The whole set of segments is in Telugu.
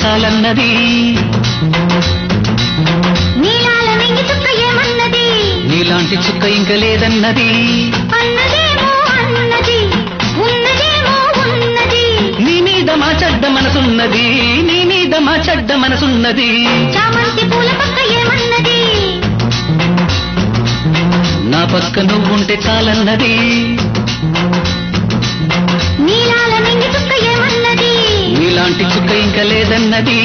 చాలన్నది నీలాల నెంగి చుక్క ఏమన్నది నీలాంటి చుక్క ఇంక లేదన్నది అన్నదేమో అన్నది ఉన్నదేమో ఉన్నది నీ మీద మా చెడ్డ మనసున్నది నీ మీద మా చెడ్డ మనసున్నది చామంతి పూల పక్క ఏమన్నది నా పక్క నువ్వుంటే చాలన్నది నీలాల నెంగి చుక్క ఏమన్నది నీలాంటి చుక్క ఇంక లేదన్నది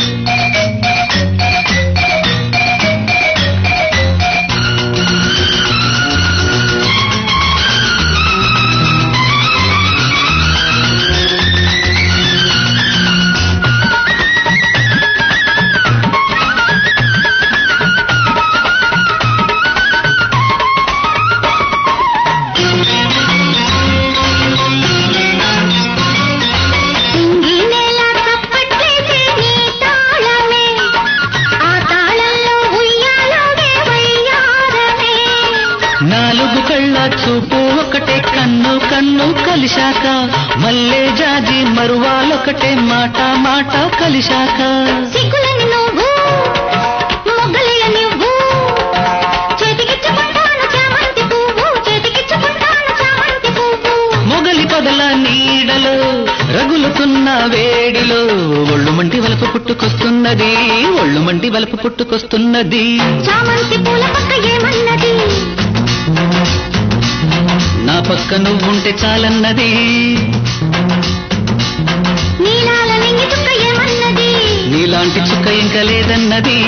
సింగి నేల చప్పట్లేసే నీ తాళమే ఆ తాళంలో ఉయ్యాలోగే వయ్యారమే నాలుగు కళ్ళ చూపు ఒకటే కన్ను కన్ను కలిశాక మల్లె జాజి మరువాలొకటే మాట మాట కలిశాక సిగ్గులని నువ్వు మొగ్గలియ నువ్వు చేతికిచ్చుకుంటాను చామంతి పువ్వు చేతికిచ్చుకుంటాను చామంతి పువ్వు మొగలి పదల నీడలో రగులుతున్న వేడిలో ఒళ్ళు మంటి వలపు పుట్టుకొస్తున్నది ఒళ్ళు మంటి వలపు పుట్టుకొస్తున్నది చామంతి పూల పక్క ఏమన్నది నా పక్క నువ్వుంటే చాలన్నది నీలాల నింగి చుక్క ఏమన్నది నీలాంటి చుక్క ఇంకా లేదన్నది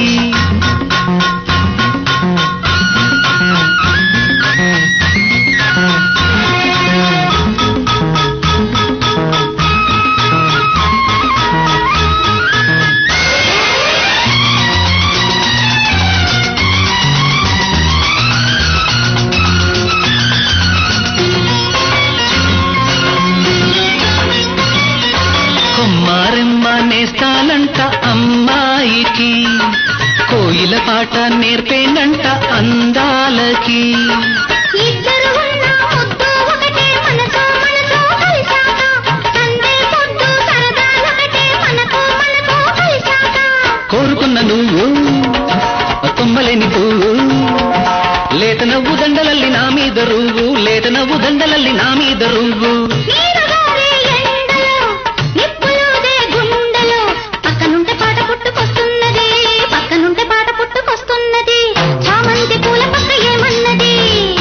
కొమ్మారెమ్మ నేస్తాలంట అమ్మాయికి కోయిల పాట నేర్పేనంట అందాలకి ఇద్దరు ఉన్న ముద్దు ఒకటే మనతో మనతో కలిశాక సందే పొద్దు సరదాలొకటే మనతో మనతో కలిశాక కోరుకున్న నువ్వు కొమ్మలేని పువ్వు లేత నవ్వు దండలల్లి నా మీద రువ్వు లేత నవ్వు దండలల్లి నా మీద రువ్వు నీరుగారే ఎండలో నిప్పులోదే గుండెలో పక్కనుంటే పాట పుట్టుకొస్తున్నది పక్కనుంటే పాట పుట్టుకొస్తున్నది చామంతి పూల పక్క ఏమన్నది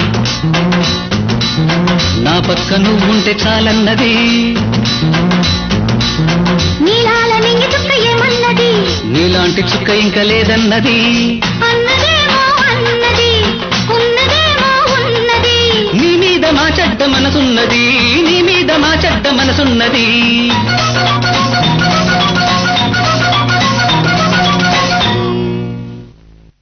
నా పక్క నువ్వుంటే చాలన్నది నీలాల నింగి చుక్క ఏమన్నది నీలాంటి చుక్క ఇంకా లేదన్నది అన్నదేమో అన్నది ఉన్నదేమో ఉన్నది నీ మీద మా చెడ్డ మనసున్నది నీ మీద మా చెడ్డ మనసున్నది